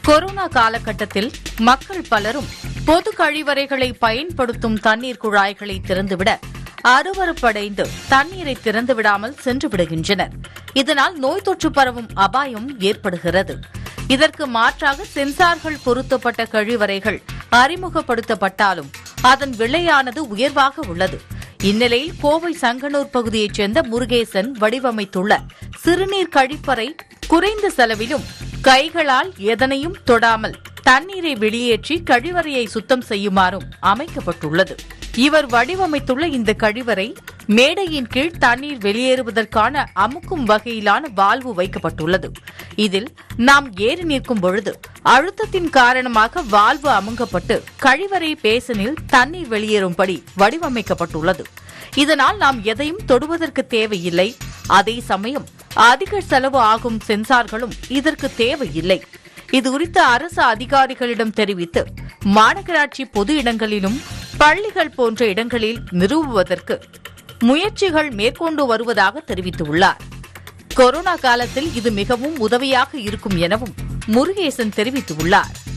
corona காலகட்டத்தில் மக்கள் பலரும் பொது கழிவறைகளை பயன்படுத்தும் தண்ணீர் குழாய்களை திறந்துவிட அருவருப்படைந்து தண்ணீரை திறந்து விடாமல் சென்று விடுகின்றனர் இதனால் நோய் தொற்று பரவும் அபாயம் ஏற்படுகிறது இதற்கு மாற்றாக சென்சார்கள் பொருத்தப்பட்ட கழிவறைகள் அறிமுகப்படுத்தப்பட்டாலும் அதன் விலையானது உயர்வாக உள்ளது இந்நிலையில் கோவை சங்கனூர் பகுதியைச் சேர்ந்த முருகேசன் வடிவமைத்துள்ள சிறுநீர் கழிப்பறை குறைந்த செலவிலும் கைகளால் எதனையும் தொடாமல் தண்ணீரை வெளியேற்றி கழிவறையை சுத்தம் செய்யுமாறும் அமைக்கப்பட்டுள்ளது இவர் வடிவமைத்துள்ள இந்த கழிவறை மேடையின் கீழ் தண்ணீர் வெளியேறுவதற்கான அமுக்கும் வகையிலான வால்வு வைக்கப்பட்டுள்ளது இதில் நாம் ஏறி நிற்கும் பொழுது அழுத்தத்தின் காரணமாக வால்வு அமுங்கப்பட்டு கழிவறை பேசனில் தண்ணீர் வெளியேறும்படி வடிவமைக்கப்பட்டுள்ளது இதனால் நாம் எதையும் தொடுவதற்கு தேவையில்லை அதே சமயம் அதிக செலவு ஆகும் சென்சார்களும் இதற்கு தேவையில்லை இது குறித்து அரசு அதிகாரிகளிடம் தெரிவித்து மாநகராட்சி பொது இடங்களிலும் பள்ளிகள் போன்ற இடங்களில் நிறுவுவதற்கு முயற்சிகள் மேற்கொண்டு வருவதாக தெரிவித்துள்ளார் கொரோனா காலத்தில் இது மிகவும் உதவியாக இருக்கும் எனவும் முருகேசன் தெரிவித்துள்ளார்